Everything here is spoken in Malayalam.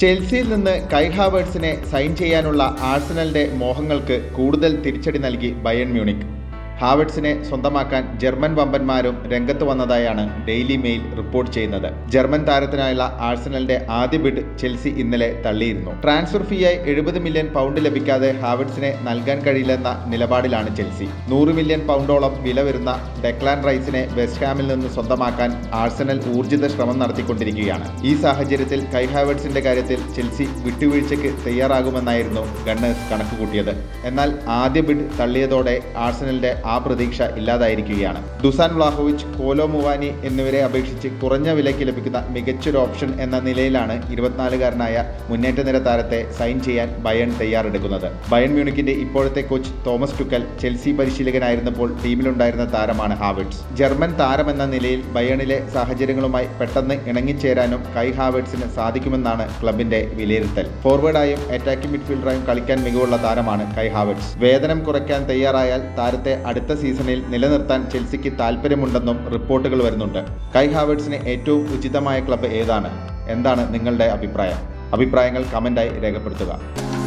ചെൽസിയിൽ നിന്ന് കൈ ഹാവേർട്സിനെ സൈൻ ചെയ്യാനുള്ള ആഴ്സണലിന്റെ മോഹങ്ങൾക്ക് കൂടുതൽ തിരിച്ചടി നൽകി ബയൺ മ്യൂണിക് ഹാവർട്സിനെ സ്വന്തമാക്കാൻ ജർമ്മൻ വമ്പന്മാരും രംഗത്ത് വന്നതായാണ് ഡെയിലി മെയിൽ റിപ്പോർട്ട് ചെയ്യുന്നത് ജർമ്മൻ താരത്തിനായുള്ള ആഴ്സണലിന്റെ ആദ്യ ബിഡ് ചെൽസി ഇന്നലെ തള്ളിയിരുന്നു ട്രാൻസ്ഫർ ഫീയായി എഴുപത് മില്യൺ പൗണ്ട് ലഭിക്കാതെ ഹാവർട്സിനെ നൽകാൻ കഴിയില്ലെന്ന നിലപാടിലാണ് ചെൽസി നൂറ് മില്യൺ പൗണ്ടോളം വില വരുന്ന ഡെക്ലാൻ റൈസിനെ വെസ്റ്റ് ഹാമിൽ നിന്ന് സ്വന്തമാക്കാൻ ആഴ്സണൽ ഊർജിത ശ്രമം നടത്തിക്കൊണ്ടിരിക്കുകയാണ് ഈ സാഹചര്യത്തിൽ കൈ ഹാവർട്സിന്റെ കാര്യത്തിൽ ചെൽസി വിട്ടുവീഴ്ചയ്ക്ക് തയ്യാറാകുമെന്നായിരുന്നു ഗണ്ണേഴ്സ് കണക്കുകൂട്ടിയത് എന്നാൽ ആദ്യ ബിഡ് തള്ളിയതോടെ ആഴ്സണലിന്റെ ആ പ്രതീക്ഷ ഇല്ലാതായിരിക്കുകയാണ് ദുസാൻ വ്ലാഹോവിച്ച് കോലോ മുവാനി എന്നിവരെ അപേക്ഷിച്ച് കുറഞ്ഞ വിലയ്ക്ക് ലഭിക്കുന്ന മികച്ചൊരു ഓപ്ഷൻ എന്ന നിലയിലാണ് ഇരുപത്തിനാലുകാരനായ മുന്നേറ്റ നിര താരത്തെ സൈൻ ചെയ്യാൻ ബയൺ തയ്യാറെടുക്കുന്നത് ബയൺ മ്യൂണിക്കിന്റെ ഇപ്പോഴത്തെ കോച്ച് തോമസ് ടുക്കൽ ചെൽസി പരിശീലകനായിരുന്നപ്പോൾ ടീമിലുണ്ടായിരുന്ന താരമാണ് ഹാവേർട്സ് ജർമ്മൻ താരമെന്ന നിലയിൽ ബയണിലെ സാഹചര്യങ്ങളുമായി പെട്ടെന്ന് ഇണങ്ങിച്ചേരാനും കൈ ഹാവേർട്സിന് സാധിക്കുമെന്നാണ് ക്ലബിന്റെ വിലയിരുത്തൽ ഫോർവേഡായും അറ്റാക്കിംഗ് മിഡ്ഫീൽഡറായും കളിക്കാൻ മികവുള്ള താരമാണ് കൈ ഹാവേർട്സ് വേതനം കുറയ്ക്കാൻ തയ്യാറായാൽ താരത്തെ അടുത്ത സീസണിൽ നിലനിർത്താൻ ചെൽസിക്ക് താല്പര്യമുണ്ടെന്നും റിപ്പോർട്ടുകൾ വരുന്നുണ്ട് കൈ ഹാവേർട്സിന് ഏറ്റവും ഉചിതമായ ക്ലബ്ബ് ഏതാണ് എന്താണ് നിങ്ങളുടെ അഭിപ്രായം അഭിപ്രായങ്ങൾ കമൻ്റായി രേഖപ്പെടുത്തുക